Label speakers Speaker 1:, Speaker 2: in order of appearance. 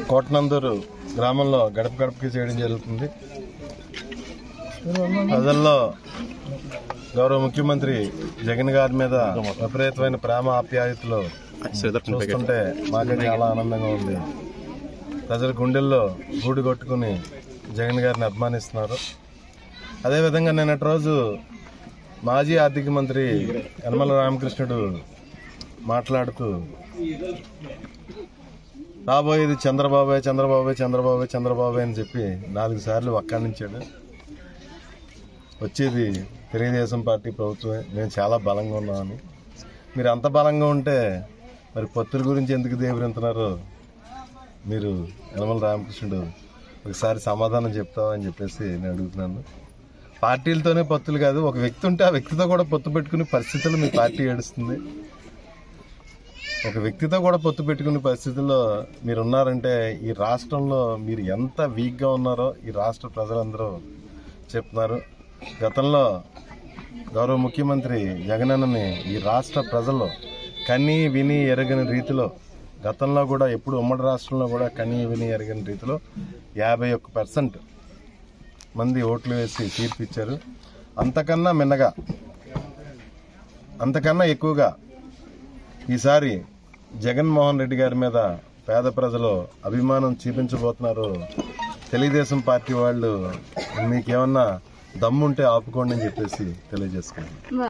Speaker 1: కోటనందూరు గ్రామంలో గడప గడపకి చేయడం జరుగుతుంది ప్రజల్లో గౌరవ ముఖ్యమంత్రి జగన్ గారి మీద విపరీతమైన ప్రేమ ఆప్యాయతలు చూస్తుంటే మాకే చాలా ఆనందంగా ఉంది ప్రజల గుండెల్లో గూడు కొట్టుకుని జగన్ గారిని అభిమానిస్తున్నారు అదేవిధంగా నిన్నటి రోజు మాజీ ఆర్థిక మంత్రి యనమల రామకృష్ణుడు మాట్లాడుతూ రాబోయేది చంద్రబాబే చంద్రబాబే చంద్రబాబే చంద్రబాబే అని చెప్పి నాలుగు సార్లు వక్కానించాడు వచ్చేది తెలుగుదేశం పార్టీ ప్రభుత్వమే మేము చాలా బలంగా ఉన్నామని మీరు అంత బలంగా ఉంటే మరి పొత్తుల గురించి ఎందుకు దేవరింతున్నారు మీరు యనమల రామకృష్ణుడు ఒకసారి సమాధానం చెప్తావా అని చెప్పేసి నేను అడుగుతున్నాను పార్టీలతోనే పొత్తులు కాదు ఒక వ్యక్తి ఉంటే ఆ వ్యక్తితో కూడా పొత్తు పెట్టుకునే పరిస్థితులు మీ పార్టీ ఏడుస్తుంది ఒక వ్యక్తితో కూడా పొత్తు పెట్టుకునే పరిస్థితుల్లో మీరు ఉన్నారంటే ఈ రాష్ట్రంలో మీరు ఎంత వీక్గా ఉన్నారో ఈ రాష్ట్ర ప్రజలందరూ చెప్తున్నారు గతంలో గౌరవ ముఖ్యమంత్రి జగనన్నని ఈ రాష్ట్ర ప్రజలు కని విని ఎరగని రీతిలో గతంలో కూడా ఎప్పుడు ఉమ్మడి రాష్ట్రంలో కూడా కని విని ఎరగని రీతిలో యాభై ఒక్క పర్సెంట్ మంది ఓట్లు వేసి తీర్పు ఇచ్చారు అంతకన్నా మిన్నగా అంతకన్నా ఎక్కువగా ఈసారి జగన్మోహన్ రెడ్డి గారి మీద పేద ప్రజలు అభిమానం చూపించబోతున్నారు తెలుగుదేశం పార్టీ వాళ్ళు మీకేమన్నా దమ్ముంటే ఆపుకోండి అని చెప్పేసి తెలియజేసుకున్నాను